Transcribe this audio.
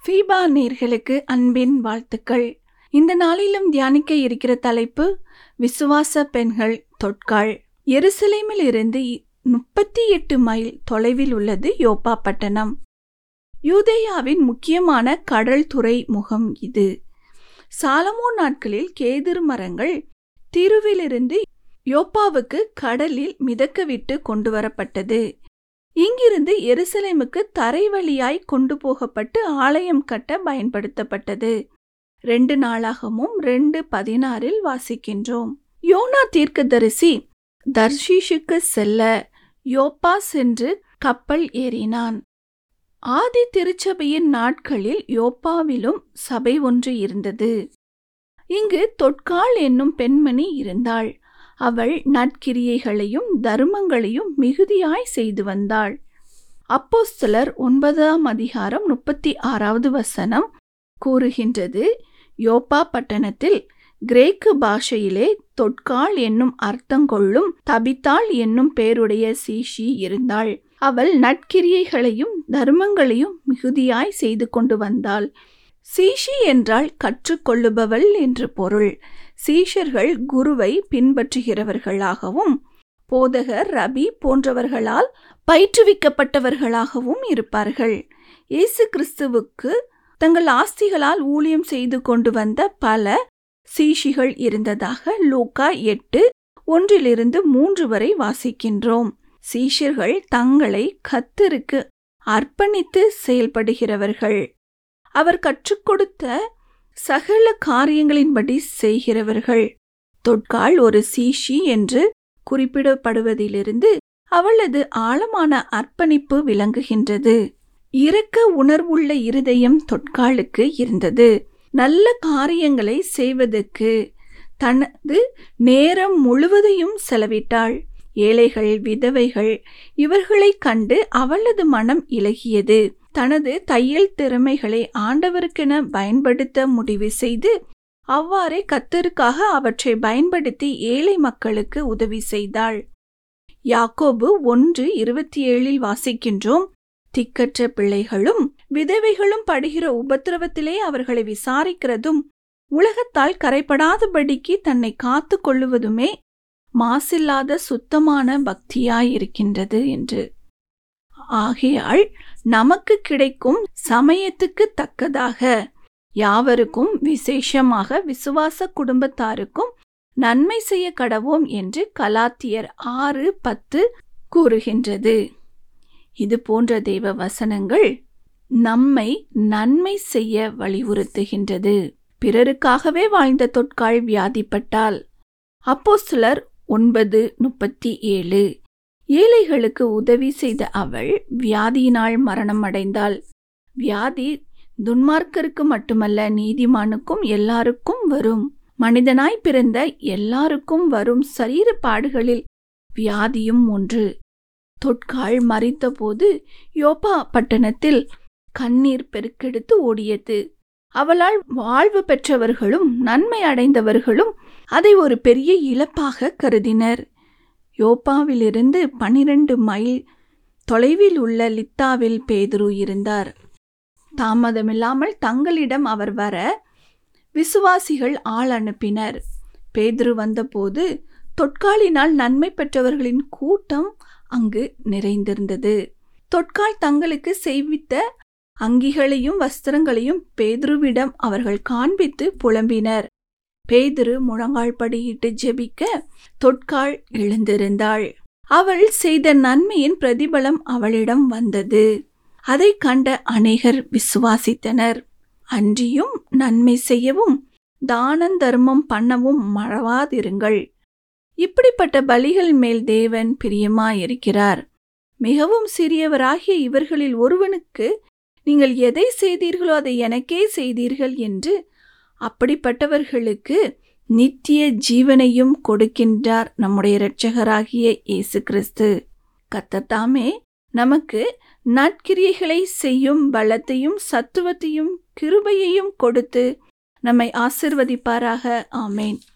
FIBA நேர்களுக்கு அன்பின் வாழ்த்துக்கள் இந்த நாளிலும் தியானிக்க இருக்கிற தலைப்பு விசுவாச பெண்கள் தொட்காள் எருசலேமில் இருந்து முப்பத்தி எட்டு மைல் தொலைவில் உள்ளது யோப்பா பட்டணம் யூதேயாவின் முக்கியமான கடல் துறை முகம் இது சாலமோ நாட்களில் கேதிர் மரங்கள் தீருவிலிருந்து யோப்பாவுக்கு கடலில் மிதக்கவிட்டு கொண்டு வரப்பட்டது இங்கிருந்து எருசலேமுக்கு தரை வழியாய் கொண்டு போகப்பட்டு ஆலயம் கட்ட பயன்படுத்தப்பட்டது ரெண்டு நாளாகவும் ரெண்டு பதினாறில் வாசிக்கின்றோம் யோனா தீர்க்கதரிசி தர்ஷீஷுக்கு செல்ல யோப்பா சென்று கப்பல் ஏறினான் ஆதி திருச்சபையின் நாட்களில் யோப்பாவிலும் சபை ஒன்று இருந்தது இங்கு தொட்காள் என்னும் பெண்மணி இருந்தாள் அவள் நற்கிரியைகளையும் தர்மங்களையும் மிகுதியாய் செய்து வந்தாள் அப்போஸ்தலர் ஒன்பதாம் அதிகாரம் முப்பத்தி ஆறாவது வசனம் கூறுகின்றது யோப்பா பட்டணத்தில் கிரேக்கு பாஷையிலே தொட்காள் என்னும் அர்த்தங்கொள்ளும் தபித்தாள் என்னும் பேருடைய சீஷி இருந்தாள் அவள் நட்கிரியைகளையும் தர்மங்களையும் மிகுதியாய் செய்து கொண்டு வந்தாள் சீஷி என்றால் கற்றுக்கொள்ளுபவள் என்று பொருள் சீஷர்கள் குருவை பின்பற்றுகிறவர்களாகவும் போதகர் ரபி போன்றவர்களால் பயிற்றுவிக்கப்பட்டவர்களாகவும் இருப்பார்கள் இயேசு கிறிஸ்துவுக்கு தங்கள் ஆஸ்திகளால் ஊழியம் செய்து கொண்டு வந்த பல சீஷிகள் இருந்ததாக லூக்கா எட்டு ஒன்றிலிருந்து மூன்று வரை வாசிக்கின்றோம் சீஷர்கள் தங்களை கத்தருக்கு அர்ப்பணித்து செயல்படுகிறவர்கள் அவர் கற்றுக் கொடுத்த சகல காரியங்களின்படி செய்கிறவர்கள் தொட்காள் ஒரு சீஷி என்று குறிப்பிடப்படுவதிலிருந்து அவளது ஆழமான அர்ப்பணிப்பு விளங்குகின்றது இரக்க உணர்வுள்ள இருதயம் தொட்காளுக்கு இருந்தது நல்ல காரியங்களை செய்வதற்கு தனது நேரம் முழுவதையும் செலவிட்டாள் ஏழைகள் விதவைகள் இவர்களை கண்டு அவளது மனம் இலகியது தனது தையல் திறமைகளை ஆண்டவருக்கென பயன்படுத்த முடிவு செய்து அவ்வாறே கத்தருக்காக அவற்றை பயன்படுத்தி ஏழை மக்களுக்கு உதவி செய்தாள் யாக்கோபு ஒன்று இருபத்தி ஏழில் வாசிக்கின்றோம் திக்கற்ற பிள்ளைகளும் விதவைகளும் படுகிற உபத்திரவத்திலே அவர்களை விசாரிக்கிறதும் உலகத்தால் கரைப்படாதபடிக்கு தன்னை காத்து கொள்ளுவதுமே மாசில்லாத சுத்தமான பக்தியாயிருக்கின்றது என்று ஆகையால் நமக்கு கிடைக்கும் சமயத்துக்கு தக்கதாக யாவருக்கும் விசேஷமாக விசுவாச குடும்பத்தாருக்கும் நன்மை செய்ய கடவோம் என்று கலாத்தியர் ஆறு பத்து கூறுகின்றது இது போன்ற தெய்வ வசனங்கள் நம்மை நன்மை செய்ய வலியுறுத்துகின்றது பிறருக்காகவே வாழ்ந்த தொட்காள் வியாதிப்பட்டால் அப்போ சிலர் ஒன்பது முப்பத்தி ஏழு ஏழைகளுக்கு உதவி செய்த அவள் வியாதியினால் மரணம் அடைந்தாள் வியாதி துன்மார்க்கருக்கு மட்டுமல்ல நீதிமானுக்கும் எல்லாருக்கும் வரும் மனிதனாய் பிறந்த எல்லாருக்கும் வரும் சரீர பாடுகளில் வியாதியும் ஒன்று தொட்காள் மறித்தபோது யோபா பட்டணத்தில் கண்ணீர் பெருக்கெடுத்து ஓடியது அவளால் வாழ்வு பெற்றவர்களும் நன்மை அடைந்தவர்களும் அதை ஒரு பெரிய இழப்பாக கருதினர் யோப்பாவிலிருந்து பனிரெண்டு மைல் தொலைவில் உள்ள லித்தாவில் பேதுரு இருந்தார் தாமதமில்லாமல் தங்களிடம் அவர் வர விசுவாசிகள் ஆள் அனுப்பினர் பேதுரு வந்தபோது தொட்காலினால் நன்மை பெற்றவர்களின் கூட்டம் அங்கு நிறைந்திருந்தது தொட்கால் தங்களுக்கு செய்வித்த அங்கிகளையும் வஸ்திரங்களையும் பேதுருவிடம் அவர்கள் காண்பித்து புலம்பினர் பேதுரு முழங்கால் படியிட்டு ஜெபிக்க தொட்காள் எழுந்திருந்தாள் அவள் செய்த நன்மையின் பிரதிபலம் அவளிடம் வந்தது அதை கண்ட அநேகர் விசுவாசித்தனர் அன்றியும் நன்மை செய்யவும் தானம் தர்மம் பண்ணவும் மறவாதிருங்கள் இப்படிப்பட்ட பலிகள் மேல் தேவன் பிரியமாயிருக்கிறார் மிகவும் சிறியவராகிய இவர்களில் ஒருவனுக்கு நீங்கள் எதை செய்தீர்களோ அதை எனக்கே செய்தீர்கள் என்று அப்படிப்பட்டவர்களுக்கு நித்திய ஜீவனையும் கொடுக்கின்றார் நம்முடைய இரட்சகராகிய இயேசு கிறிஸ்து கத்தத்தாமே நமக்கு நற்கிரியைகளை செய்யும் பலத்தையும் சத்துவத்தையும் கிருபையையும் கொடுத்து நம்மை ஆசிர்வதிப்பாராக ஆமேன்